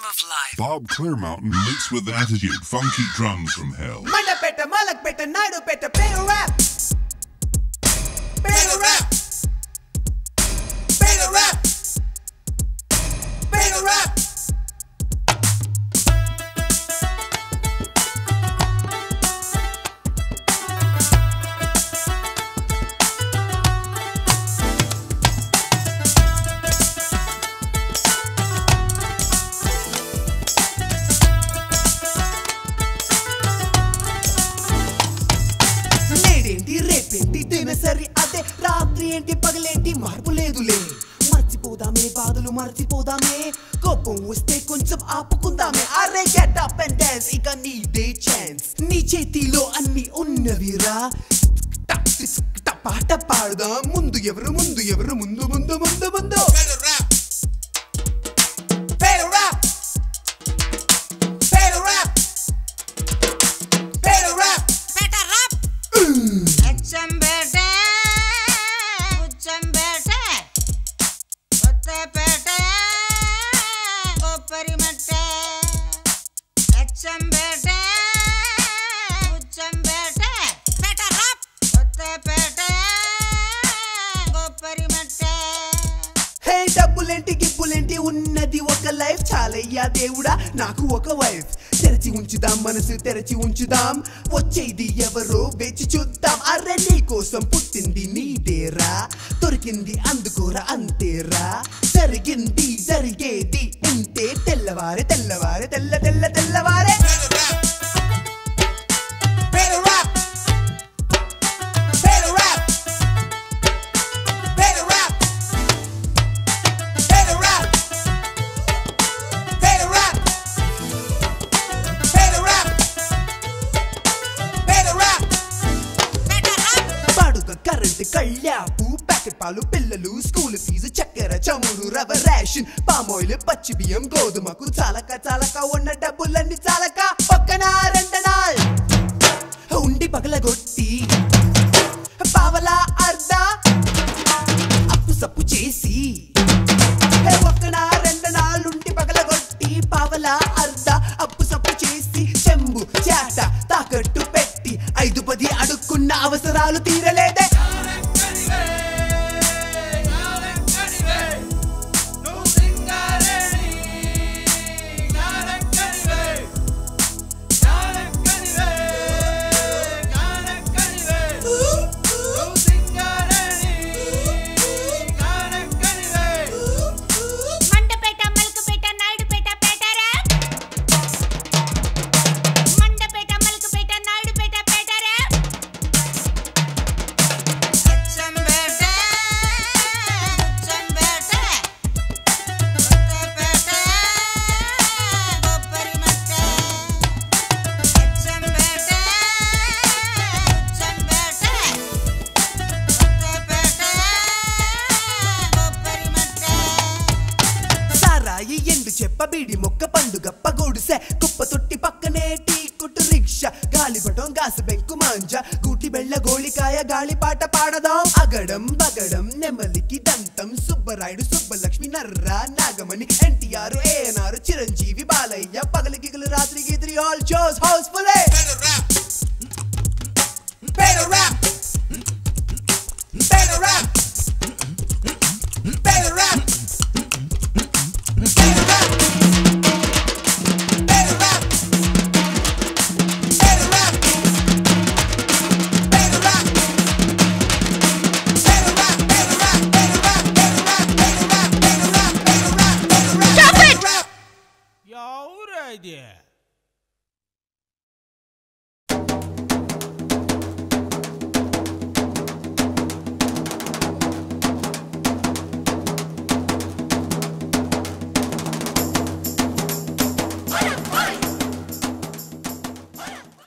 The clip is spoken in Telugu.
of life. Bob Clearmountain mixed with attitude, funky drums from hell. Mandapeta Malakpet Naidupeta పేరు ర్యాప్ పేరు ర్యాప్ పేరు ర్యాప్ పేరు ర్యాప్ నేడేంటి రేపేంటి దినసరి అదే రాత్రి ఏంటి పగలేంటి మార్పు లేదులే మర్చిపోదామే బాధలు మర్చిపోదామే కోపం వస్తే కొంచెం ఆపుకుందామే అరే గెట్ అప్ అండ్ డాన్స్ ఇక నీదే ఛాన్స్ నీ చేతిలో అన్ని ఉన్నవిరా టక్ టిక్ టక్ పాట పాడుదాం ముందు ఎవరు ముందు ఎవరు ముందు ముందు ముందు ముందు Better rap. Better rap. Better rap. Better rap. అచ్చంబేటే ఉచ్చంబేటే కొత్తపేటే కొప్పరిమట్టే అచ్చంబేటే ఉచ్చంబేటే better rap. కొత్తపేటే కొప్పరిమట్టే హే డబ్బులేంటి గిబ్బులేంటి ఉన్నది ఒక లైఫ్ చాలయ్యా దేవుడా నాకు ఒక వైఫ్ తెరచి ఉంచుదాం మనసు తెరచి ఉంచుదాం వచ్చేది ఎవరో వేచి చూద్దాం అరే నీ కోసం పుట్టింది నీదేరా దొరికింది అందుకోరా అంతేరా జరిగింది జరిగేది ఇంతే తెల్లవారే తెల్లవారే తెల్ల తెల్ల తెల్లవారే Better rap. Better rap. Better rap. Better rap. Better rap. Better rap. Better rap. better rap. పాడుగ కరెంట్ కళ్యాపు ప్యాకెట్ పాలు పిల్లలు స్కూల్ ఫీజు చక్కెర చమురు రవ రేషన్ పామాయిల్ పచ్చి బియ్యం గోధుమకు చాలక చాలక ఉన్న డబ్బులన్నీ చాలక పక్కన రెండనాల్ ఉండి పగలగొట్టి పావలా అర్ధ అప్పు సప్పు చేసి హే ఒక్కన రెండనాలుంటి పగలగొట్టి పావలా అర్ధ అప్పు సప్పు చేసి చెంబు చేట తాకట్టు పెట్టి ఐదు పది అడుక్కున్న అవసరాలు తీరలేదే మండపేట మల్కపేట నాయుడుపేట పేట ర్యాప్ మండపేట మల్కపేట నాయుడుపేట పేట ర్యాప్ అచ్చంబేట ఉచ్చంబేట కొత్తపేట కొప్పరిమట్ట అచ్చంబేట ఉచ్చంబేట కొత్తపేట కొప్పరిమట్ట సారాయి ఎండు చెప్ప బీడి మొక్క పండుగ పగోడుసె కుప్ప తొట్టి పక్కనే టీ కొట్టు రిక్షా గాలిపటం గాసు బెంకు మాంజ గూటి బెళ్ళ గోళికాయ గాలిపాట పాడదాం అగడం బగడం నెమలికి దంతం సుబ్బరాయుడు సుబ్బలక్ష్మి నర్ర నాగమణి ఎన్టీఆర్ ఏఎన్ఆర్ చిరంజీవి బాలయ్య పగలి గిగలు రాత్రి గీత్రి all shows housefull Better rap. Better rap. Better rap. Better rap. Better rap. Better rap. Better rap. Better rap. Better rap. Better rap. Better rap. Better rap. Better rap. Better rap. Better rap. Better rap. ఎవరు అది